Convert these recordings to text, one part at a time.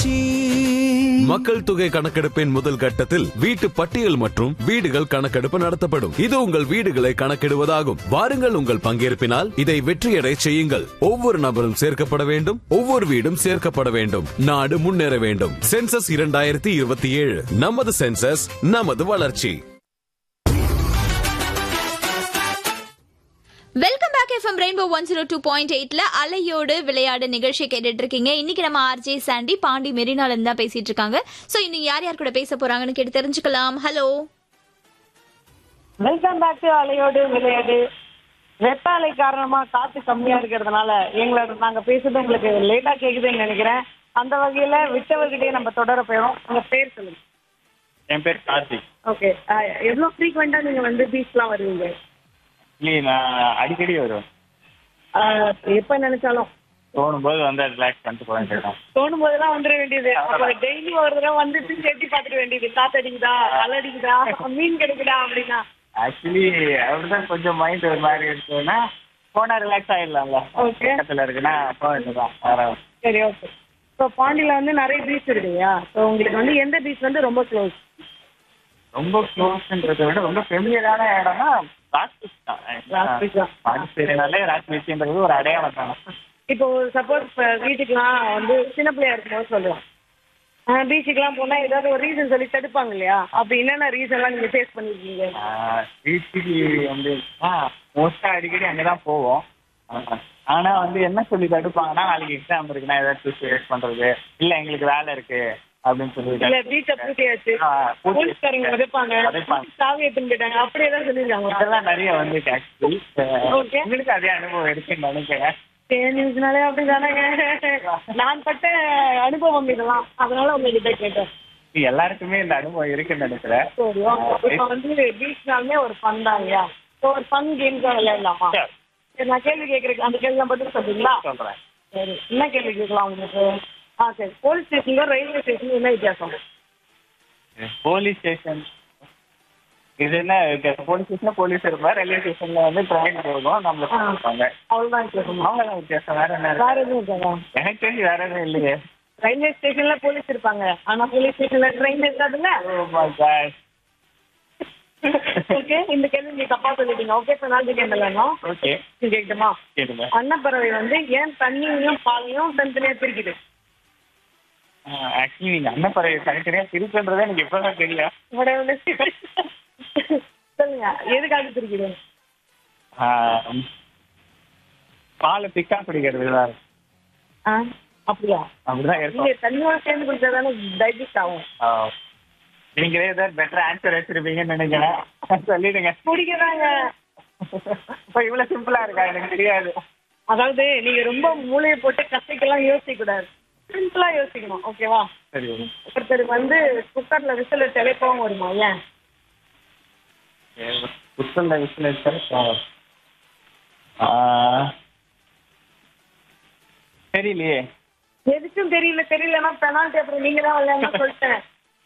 வளர்ச்சி மக்கள் தொகை கணக்கெடுப்பின் முதல் கட்டத்தில் வீட்டு பட்டியல் மற்றும் வீடுகள் கணக்கெடுப்பு நடத்தப்படும் இது உங்கள் வீடுகளை கணக்கிடுவதாகும் வாருங்கள் உங்கள் பங்கேற்பினால் இதை வெற்றியடை செய்யுங்கள் ஒவ்வொரு நபரும் சேர்க்கப்பட வேண்டும் ஒவ்வொரு வீடும் சேர்க்கப்பட வேண்டும் நாடு முன்னேற வேண்டும் சென்சஸ் இரண்டாயிரத்தி இருபத்தி ஏழு நமது சென்சஸ் நமது வளர்ச்சி welcome back FM rainbow one zero two point எயிட்ல அலையோடு விளையாடு நிகழ்ச்சி கேட்டுட்டு இருக்கீங்க இன்னைக்கு நம்ம ஆர்ஜே சாண்டி பாண்டி மெரினால இருந்து தான் பேசிட்டு இருக்காங்க சோ இன்னும் யார் யார் கூட பேச போறாங்கன்னு கேட்டு தெரிஞ்சுக்கலாம் ஹலோ வெல்கம் பேக் டு அலையோடு விளையாடு வெப்ப அலை காரணமா காத்து கம்மியா இருக்கிறதுனால எங்களோட நாங்க பேசுறது உங்களுக்கு லேட்டா கேக்குதுன்னு நினைக்கிறேன் அந்த வகையில விட்டவர்கிட்டயே நம்ம தொடர போயிடும் உங்க பேர் சொல்லுங்க என் பேர் கார்த்திக் ஓகே எவ்வளவு ஃப்ரீக்வெண்டா நீங்க வந்து பீச்லாம் வருவீங்க இல்லையே நான் அடிக்கடி வருவேன் ஆஹ் எப்ப நினைச்சாலும் தோணும்போது வந்து ரிலாக்ஸ் பண்ணிட்டு போக வேண்டியதான் தோணும் போதெல்லாம் வந்துட வேண்டியது அப்ப டெய்லி ஒரு தடவை வந்துட்டு எட்டி பார்த்துட வேண்டியது காத்தடிக்குதா அலடிக்குதா மீன் கிடைக்குதா அப்படின்னா ஆக்சுவலி அப்படிதான் கொஞ்சம் மைண்ட் ஒரு மாதிரி இருக்குன்னா போனா ரிலாக்ஸ் ஆயிடலாம்ல Okay. பக்கத்துல இருக்குன்னா போக வேண்டியதான் வேற சரி ஓகே இப்போ பாண்டியில வந்து நிறைய பீச் இருக்கு இல்லையா ஸோ உங்களுக்கு வந்து எந்த பீச் வந்து ரொம்ப க்ளோஸ் ரொம்ப க்ளோஸ்ன்றதை விட ரொம்ப ஃபெமிலியரான இடம்னா ராக் பீச் தான் ராக் பீச் தான். பாண்டிச்சேரினாலே ராக் பீச்ன்றது ஒரு அடையாளம் தான் இப்போ சப்போஸ் வீட்டுக்குலாம் வந்து சின்ன பிள்ளையா இருக்கும்போது சொல்லலாம் பீச்சுக்கெல்லாம் போனா ஏதாவது ஒரு ரீசன் சொல்லி தடுப்பாங்க இல்லையா அப்படி என்னென்ன ரீசன்லாம் நீங்க ஃபேஸ் பண்ணிருக்கீங்க பீச்சுக்கு வந்து மோஸ்டா அடிக்கடி அங்கதான் போவோம் ஆஹ் ஆனா வந்து என்ன சொல்லி தடுப்பாங்கன்னா நாளைக்கு எக்ஸாம் இருக்குன்னா ஏதாவது சூஸ் வேஸ்ட் பண்றது இல்ல எங்களுக்கு வேலை இருக்கு அப்படின்னு இல்ல சொல்லிட்டு பீச்சை பூட்டியாச்சு ஆ, பூட்டி- போலீஸ்காரங்க உதைப்பாங்க உதைப்பாங்க. சாவி எடுத்துன்னு போயிட்டாங்க அப்படி ஏதாவது சொல்லிருக்காங்களா இதெல்லாம் நிறைய வந்து ஆக்சுவலி Okay. உங்களுக்கு அதே அனுபவம் இருக்குன்னு நினைக்கிறேன் நியூஸ்னாலே அப்படிதானங்க நான் பட்ட அனுபவம் இதெல்லாம் அதனால உங்ககிட்ட கேட்டேன் இது எல்லாருக்குமே இந்த அனுபவம் இருக்குன்னு நினைக்கிறேன் சரி ஓகே இப்போ வந்து பீச்னாலுமே ஒரு ஃபன் தான் இல்லையா ஸோ ஒரு ஃபன் கேம்ஸா விளையாடலாமா சரி. சரி நான் கேள்வி கேட்குறேன் அந்த கேள்வி பதில் சொல்றீங்களா சொல்றேன் சரி என்ன கேள்வி கேட்கலாம் உங்களுக்கு ஆ சரி போலீஸ் ஸ்டேஷனுக்கும் ரயில்வே ஸ்டேஷனுக்கும் என்ன வித்தியாசம் போலீஸ் ஸ்டேஷன் இது என்ன போலீஸ் ஸ்டேஷன்ல போலீஸ் இருப்பார் ரயில்வே ஸ்டேஷன்ல வந்து ட்ரெயின் போகும் நம்மள இருப்பாங்க அவ்வளோதான் வித்தியாசம் அவங்கதான் வித்தியாசம் வேற என்ன வேற இருக்கு? எதுவும் இருக்காதா எனக்கு தெரிஞ்சு வேற எதுவும் இல்லையே ரயில்வே ஸ்டேஷன்ல போலீஸ் இருப்பாங்க ஆனா போலீஸ் ஸ்டேஷன்ல ட்ரெயின் இருக்காதுல்ல Oh my God. ஓகே இந்த கேள்வி நீங்க தப்பா சொல்லிட்டீங்க ஓகே இப்போ நான் கேட்க வேணும் Okay. கேட்கட்டுமா கேளுங்க அன்னப்பறவை வந்து ஏன் தண்ணியையும் பாலையும் தனித்தனியா பிரிக்குது ஆக்சுவலி நீங்க அன்னப்பறவை தனித்தனியா பிரிச்சுன்றதே எனக்கு இப்பதான் தெரியும் உங்களோட வந்து சொல்லுங்க எதுக்காக பிரிக்குது ஆஹ், பாலை திக்கா குடிக்கிறது தான் ஆ அப்படியா அப்படிதான் நீங்க இருக்கும் தண்ணியோட சேர்ந்து குடிச்சா தானே டைஜஸ்ட் ஆகும் ஆஹ், நீங்களே ஏதாவது பெட்டர் ஆன்சர் வச்சிருப்பீங்கன்னு நினைக்கிறேன் சொல்லிடுங்க குடிக்கிறாங்க இப்ப இவ்வளவு சிம்பிளா இருக்கா எனக்கு தெரியாது அதாவது நீங்க ரொம்ப மூளையை போட்டு கசைக்கெல்லாம் யோசிக்க கூடாது சிம்பிளா யோசிக்கணும் ஓகேவா சரி ஒருத்தருக்கு வந்து குக்கர்ல விசில் வச்சாலே கோவம் வருமா ஏன் புத்தல்ல விசில் வச்சா ஆஹ், தெரியலையே எதுக்கும் தெரியல தெரியலன்னா பெனால்டி அப்புறம் நீங்க தான் விளையாடணும் சொல்லிட்டேன்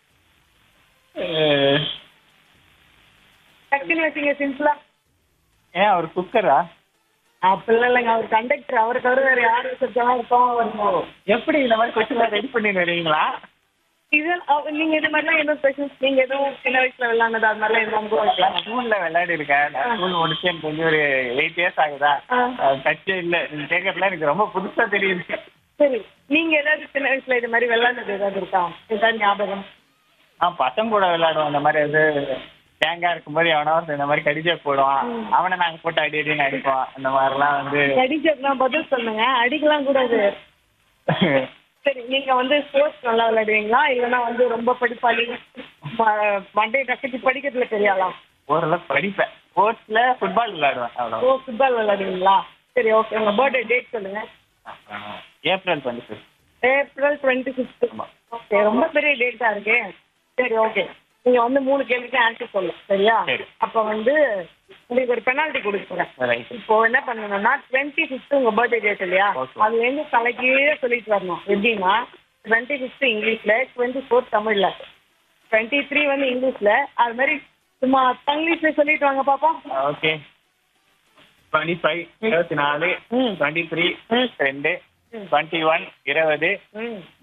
அஹ், டக்குன்னு வச்சீங்க சிம்பிளா ஏன் அவர் குக்கரா அப்படிலாம் இல்லைங்க அவர் கண்டக்டர் அவரை தவிர வேற யார் வச்சிருக்காலும் கோவம் வருமோ எப்படி இந்த மாதிரி கொஸ்டின் ரெடி பண்ணி வருவீங்களா இது அவ- நீங்க இது மாதிரிலாம் எதுவும் கொஸ்டின்ஸ் நீங்க எதுவும் சின்ன வயசுல விளையாண்டது அது மாதிரிலாம் எதுவும் அனுபவம் இல்லையா? ஸ்கூல்ல விளையாடி இருக்கேன் நான் ஸ்கூல் முடிச்சு எனக்கு கொஞ்சம் ஒரு எயிட் இயர்ஸ் ஆகுதா ஆ. டச்சே இல்ல நீங்க கேட்கறதுல எனக்கு ரொம்ப புதுசா தெரியுது சரி நீங்க ஏதாவது சின்ன வயசுல இது மாதிரி விளையாண்டது ஏதாவது இருக்கா ஏதாவது ஞாபகம் ஆ பசங்க கூட விளையாடுவோம் இந்த மாதிரி இது கேங்கா இருக்கும்போது எவனோ ஒருத்தன் இந்த மாதிரி கடிஜா போடுவான் அவனை நாங்க போட்டு அடி அடின்னு அடிப்போம் அந்த மாதிரிலாம் வந்து அடிச்சதுலாம் பதில் சொல்லுங்க அடிக்கலாம் கூடாது சரி நீங்க வந்து ஸ்போர்ட்ஸ் நல்லா விளையாடுவீங்களா இல்லைன்னா வந்து ரொம்ப படிப்பாளி ம- மண்டையை கசக்கி படிக்கிறதுல பெரியாளா ஓரளவு படிப்பேன் ஸ்போர்ட்ஸ்ல ஃபுட்பால் விளையாடுவேன் ஓ அவ்வளோ ஃபுட்பால் விளையாடுவீங்களா சரி ஓகே உங்க பர்த்டே டேட் சொல்லுங்க April twenty fifth April twenty fifth okay ரொம்ப பெரிய டேட்டா இருக்கு சரி ஓகே நீங்க வந்து மூணு கேள்விக்கு ஆன்சர் சொல்லணும் சரியா சரி. அப்ப வந்து உங்களுக்கு ஒரு பெனால்ட்டி கொடுக்குறேன் ரைட் இப்போ என்ன பண்ணணும்னா டுவெண்ட்டி ஃபிஃப்த் உங்க பர்த்டே டேட் இல்லையா Okay. அதுல இருந்து தலைக்கீழே சொல்லிட்டு வரணும் எப்படின்னா டுவெண்ட்டி ஃபிஃப்த் இங்கிலீஷ்ல டுவெண்ட்டி ஃபோர்த் தமிழ்ல டுவெண்ட்டி த்ரீ வந்து இங்கிலீஷ்ல அது மாதிரி சும்மா தங்கிலீஷ்ல சொல்லிட்டு வாங்க பாப்போம் ஓகே டுவெண்ட்டி ஃபைவ் இருபத்தி நாலு ம். டுவெண்ட்டி த்ரீ ம். ரெண்டு டுவெண்ட்டி ஒன் இருபது ம்